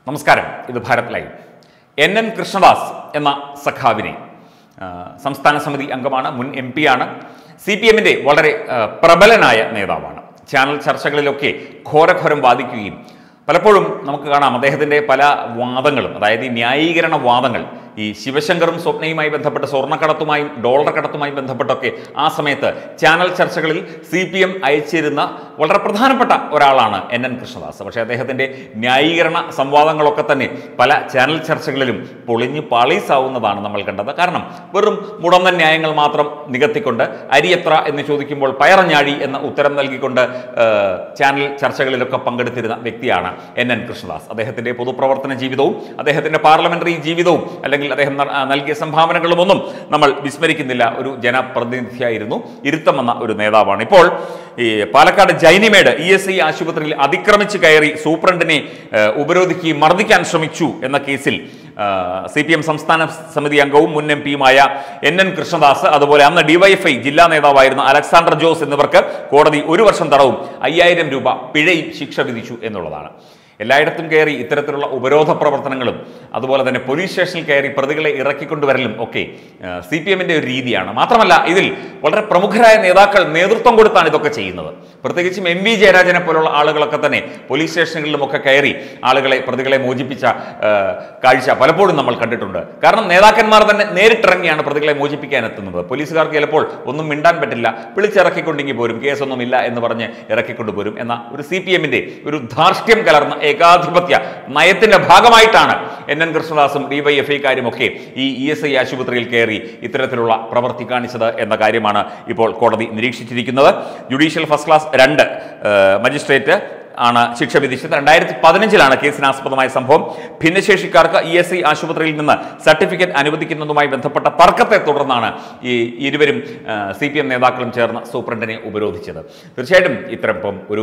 നമസ്കാരം ഇത് Bharat live N N Krishnadas എന്ന സഖാവിനെ ആ, സംസ്ഥാന സമിതി അംഗമാണ് മുൻ എം പി ആണ് സി പി എമ്മിൻ്റെ വളരെ ആ, പ്രബലനായ നേതാവാണ് ചാനൽ ചർച്ചകളിലൊക്കെ ഘോരഘോരം വാദിക്കുകയും പലപ്പോഴും നമുക്ക് കാണാം അദ്ദേഹത്തിൻ്റെ പല വാദങ്ങളും അതായത് ഈ ന്യായീകരണ വാദങ്ങൾ ഈ ശിവശങ്കറും സ്വപ്നയുമായി ബന്ധപ്പെട്ട് സ്വർണ്ണക്കടത്തുമായും ഡോളർ കടത്തുമായും ബന്ധപ്പെട്ടൊക്കെ ആ സമയത്ത് ചാനൽ ചർച്ചകളിൽ സി പി എം അയച്ചിരുന്ന വളരെ പ്രധാനപ്പെട്ട ഒരാളാണ് എൻ എൻ കൃഷ്ണദാസ് പക്ഷേ അദ്ദേഹത്തിൻ്റെ ന്യായീകരണ സംവാദങ്ങളൊക്കെ തന്നെ പല ചാനൽ ചർച്ചകളിലും പൊളിഞ്ഞ് പാളീസാവുന്നതാണ് നമ്മൾ കണ്ടത് കാരണം വെറും മുടന്തൻ ന്യായങ്ങൾ മാത്രം നികത്തിക്കൊണ്ട് അരിയത്ര എന്ന് ചോദിക്കുമ്പോൾ പയറഞ്ഞാഴി എന്ന ഉത്തരം നൽകിക്കൊണ്ട് ഏഹ്, ചാനൽ ചർച്ചകളിലൊക്കെ പങ്കെടുത്തിരുന്ന വ്യക്തിയാണ് എൻ എൻ കൃഷ്ണദാസ് അദ്ദേഹത്തിൻ്റെ പൊതുപ്രവർത്തന ജീവിതവും അദ്ദേഹത്തിൻ്റെ പാർലമെന്ററി ജീവിതവും അല്ലെങ്കിൽ അദ്ദേഹം ന- ആ, നൽകിയ സംഭാവനകളുമൊന്നും നമ്മൾ വിസ്മരിക്കുന്നില്ല ഒരു ജനപ്രതിനിധിയായിരുന്നു ഇരുത്തം എന്ന ഒരു നേതാവാണ് ഇപ്പോൾ ഈ Palakkad Jainimedu E S I ആശുപത്രിയിൽ അതിക്രമിച്ച് കയറി സൂപ്രണ്ടിനെ ഏഹ്, ഉപരോധിക്കുകയും മർദ്ദിക്കാൻ ശ്രമിച്ചു എന്ന കേസിൽ സി പി എം സംസ്ഥാന സമിതി അംഗവും മുൻ എം പിയുമായ എൻ എൻ കൃഷ്ണദാസ് അതുപോലെ അന്ന് ഡിവൈഎഫ്ഐ ജില്ലാ നേതാവായിരുന്ന അലക്സാണ്ടർ ജോസ് എന്നിവർക്ക് കോടതി ഒരു വർഷം തടവും അയ്യായിരം രൂപ പിഴയും ശിക്ഷ വിധിച്ചു എന്നുള്ളതാണ് എല്ലായിടത്തും കയറി ഇത്തരത്തിലുള്ള ഉപരോധ പ്രവർത്തനങ്ങളും അതുപോലെ തന്നെ പോലീസ് സ്റ്റേഷനിൽ കയറി പ്രതികളെ ഇറക്കിക്കൊണ്ടുവരലും ഒക്കെ സി പി എമ്മിൻ്റെ ഒരു രീതിയാണ് മാത്രമല്ല ഇതിൽ വളരെ പ്രമുഖരായ നേതാക്കൾ നേതൃത്വം കൊടുത്താണ് ഇതൊക്കെ ചെയ്യുന്നത് പ്രത്യേകിച്ചും എം വി ജയരാജനെ പോലുള്ള ആളുകളൊക്കെ തന്നെ പോലീസ് സ്റ്റേഷനുകളിലുമൊക്കെ കയറി ആളുകളെ പ്രതികളെ മോചിപ്പിച്ച ആ, കാഴ്ച പലപ്പോഴും നമ്മൾ കണ്ടിട്ടുണ്ട് കാരണം നേതാക്കന്മാർ തന്നെ നേരിട്ടിറങ്ങിയാണ് പ്രതികളെ മോചിപ്പിക്കാൻ എത്തുന്നത് പോലീസുകാർക്ക് ചിലപ്പോൾ ഒന്നും മിണ്ടാൻ പറ്റില്ല വിളിച്ചിറക്കിക്കൊണ്ടെങ്കിൽ പോരും കേസൊന്നുമില്ല എന്ന് പറഞ്ഞ് ഇറക്കിക്കൊണ്ടുപോരും എന്ന ഒരു സി പി എമ്മിൻ്റെ ഒരു ധാർഷ്ട്യം കലർന്ന ഏകാധിപത്യ നയത്തിന്റെ ഭാഗമായിട്ടാണ് എൻ എൻ കൃഷ്ണദാസും ഡിവൈഎഫ്ഐക്കാരും ഒക്കെ ഈ ഇ എസ് ഐ ആശുപത്രിയിൽ കയറി ഇത്തരത്തിലുള്ള പ്രവൃത്തി കാണിച്ചത് എന്ന കാര്യമാണ് ഇപ്പോൾ കോടതി നിരീക്ഷിച്ചിരിക്കുന്നത് ജുഡീഷ്യൽ ഫസ്റ്റ് ക്ലാസ് രണ്ട് ഏഹ്, മജിസ്ട്രേറ്റ് ആണ് ശിക്ഷ വിധിച്ചത് രണ്ടായിരത്തി പതിനഞ്ചിലാണ് കേസിനാസ്പദമായ സംഭവം ഭിന്നശേഷിക്കാർക്ക് ഇ എസ് ഐ ആശുപത്രിയിൽ നിന്ന് സർട്ടിഫിക്കറ്റ് അനുവദിക്കുന്നതുമായി ബന്ധപ്പെട്ട തർക്കത്തെ തുടർന്നാണ് ഈ ഇരുവരും സി പി എം നേതാക്കളും ചേർന്ന് സൂപ്രണ്ടിനെ ഉപരോധിച്ചത് തീർച്ചയായിട്ടും ഇത്തരം ഇപ്പം ഒരു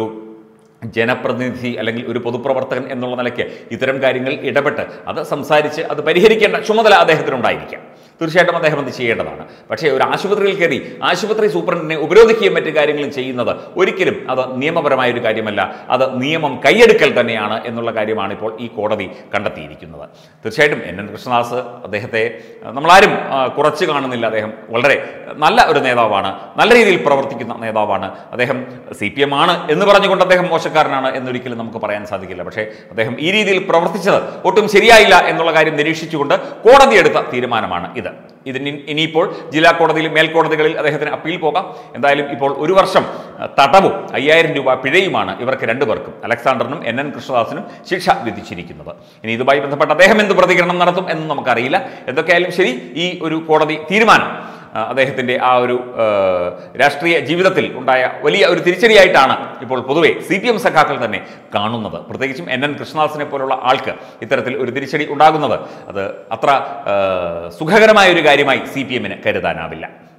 ജനപ്രതിനിധി അല്ലെങ്കിൽ ഒരു പൊതുപ്രവർത്തകൻ എന്നുള്ള നിലയ്ക്ക് ഇത്തരം കാര്യങ്ങൾ ഇടപെട്ട് അത് സംസാരിച്ച് അത് പരിഹരിക്കേണ്ട ചുമതല അദ്ദേഹത്തിനുണ്ടായിരിക്കാം തീർച്ചയായിട്ടും അദ്ദേഹം അത് ചെയ്യേണ്ടതാണ് പക്ഷേ ഒരു ആശുപത്രിയിൽ കയറി ആശുപത്രി സൂപ്രണ്ടിനെ ഉപരോധിക്കുകയും മറ്റു കാര്യങ്ങളും ചെയ്യുന്നത് ഒരിക്കലും അത് നിയമപരമായ ഒരു കാര്യമല്ല അത് നിയമം കൈയെടുക്കൽ തന്നെയാണ് എന്നുള്ള കാര്യമാണ് ഇപ്പോൾ ഈ കോടതി കണ്ടെത്തിയിരിക്കുന്നത് തീർച്ചയായിട്ടും എൻ എൻ കൃഷ്ണദാസ് അദ്ദേഹത്തെ അഹ്, നമ്മളാരും ആ, കുറച്ച് കാണുന്നില്ല അദ്ദേഹം വളരെ നല്ല ഒരു നേതാവാണ് നല്ല രീതിയിൽ പ്രവർത്തിക്കുന്ന നേതാവാണ് അദ്ദേഹം സി പി എം ആണ് എന്ന് പറഞ്ഞുകൊണ്ട് അദ്ദേഹം മോശക്കാരനാണ് എന്നൊരിക്കലും നമുക്ക് പറയാൻ സാധിക്കില്ല പക്ഷേ അദ്ദേഹം ഈ രീതിയിൽ പ്രവർത്തിച്ചത് ഒട്ടും ശരിയായില്ല എന്നുള്ള കാര്യം നിരീക്ഷിച്ചുകൊണ്ട് കോടതി എടുത്ത തീരുമാനമാണ് ഇത് ഇതിന് ഇനിയിപ്പോൾ ജില്ലാ കോടതിയിലും മേൽക്കോടതികളിൽ അദ്ദേഹത്തിന് അപ്പീൽ പോകാം എന്തായാലും ഇപ്പോൾ ഒരു വർഷം അഹ്, തടവും അയ്യായിരം രൂപ പിഴയുമാണ് ഇവർക്ക് രണ്ടുപേർക്കും അലക്സാണ്ടറിനും എൻ എൻ കൃഷ്ണദാസിനും ശിക്ഷ വിധിച്ചിരിക്കുന്നത് ഇനി ഇതുമായി ബന്ധപ്പെട്ട് അദ്ദേഹം എന്ത് പ്രതികരണം നടത്തും എന്ന് നമുക്കറിയില്ല എന്തൊക്കെയായാലും ശരി ഈ ഒരു കോടതി തീരുമാനം ആ, അദ്ദേഹത്തിൻ്റെ ആ ഒരു ആ, രാഷ്ട്രീയ ജീവിതത്തിൽ ഉണ്ടായ വലിയ ഒരു തിരിച്ചടിയായിട്ടാണ് ഇപ്പോൾ പൊതുവെ സി പി എം സഖാക്കൾ തന്നെ കാണുന്നത് പ്രത്യേകിച്ചും എൻ എൻ കൃഷ്ണദാസിനെ പോലുള്ള ആൾക്ക് ഇത്തരത്തിൽ ഒരു തിരിച്ചടി ഉണ്ടാകുന്നത് അത് അത്ര ആ, സുഖകരമായ ഒരു കാര്യമായി സി പി എമ്മിന് കരുതാനാവില്ല